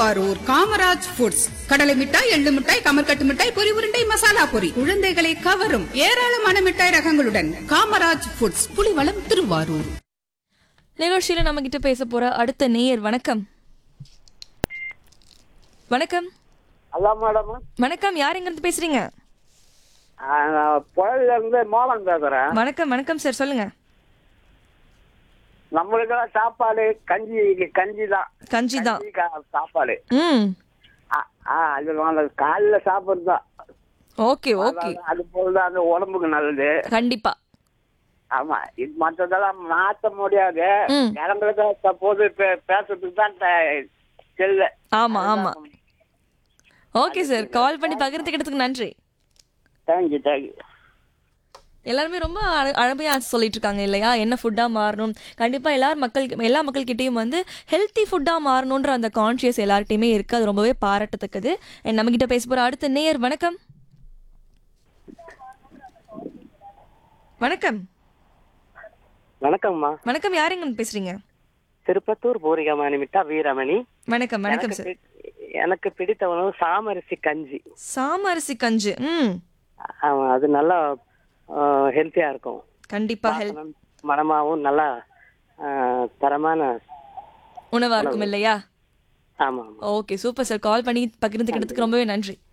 Thiruvarur Kamaraj foods கடலை மிட்டாய் எள்ளு மிட்டாய் கமர்கட்டு மிட்டாய் பொரி உருண்டை மசாலா பொரி குழந்தைகளை கவரும் ஏராளமான மிட்டாய் ரகங்களுடன் காமராஜ் ஃபுட்ஸ் புலிவளம் திருவாரூர் நிகழ்ச்சியில நம்ம கிட்ட பேச போற அடுத்த நேயர் வணக்கம் வணக்கம் ஹலோ மேடம் வணக்கம் யார் எங்க இருந்து பேசுறீங்க புழல்ல இருந்து மோகன் பேசுறேன் வணக்கம் வணக்கம் சார் சொல்லுங்க நம்மளுக்கெல்லாம் சாப்பாடு கஞ்சி கஞ்சி தான் கஞ்சி தான் கஞ்சி, கா- சாப்பாடு ம் ஆ- ஆ, அது நாங்க காலைல சாப்பிடுறது தான் ஓகே ஓகே அதான் அது போல தான் அந்த உடம்புக்கு நல்லது கண்டிப்பா ஆமா இது மற்றதெல்லாம் மாத்த முடியாது ம். ஜனங்களுக்கு சப்போது பேசுறதுக்கு தான் ட- செல்ல ஆமா ஆமா ஓகே சார் கால் பண்ணி பகிர்ந்துக்கிட்டதுக்கு நன்றி தேங்க்யூ தேங்க்யூ எல்லாருமே ரொம்ப அழ- அழமையா சொல்லிட்டு இருக்காங்க இல்லையா என்ன ஃபுட்டா மாறணும் கண்டிப்பா எல்லாரும் மக்கள் எல்லா மக்கள்கிட்டயும் வந்து ஹெல்த்தி ஃபுட்டா மாறணுன்ற அந்த கான்ஷியஸ் எல்லார்கிட்டயுமே இருக்கு அது ரொம்பவே பாராட்டத்தக்கது And நம்ம கிட்ட பேச போற அடுத்த நேயர் வணக்கம் வணக்கம் வணக்கம்மா வணக்கம் யார் எங்க இருந்து பேசுறீங்க திருப்பத்தூர் பூரிகமணி மிட்டா வீரமணி வணக்கம் வணக்கம் சார் எனக்கு பிடித்த உணவு சாமரிசி கஞ்சி சாமரிசி கஞ்சு ம் ஆமா அது நல்லா ஹெல்த்தியா இருக்கும் கண்டிப்பா ஹெல்த் மனம் மனமாவும் நல்லா ஆ, தரமான உணவா இருக்கும் இல்லையா ஆமா ஆமா ஓகே சூப்பர் சார் கால் பண்ணி பகிர்ந்துக்கிட்டதுக்கு ரொம்பவே நன்றி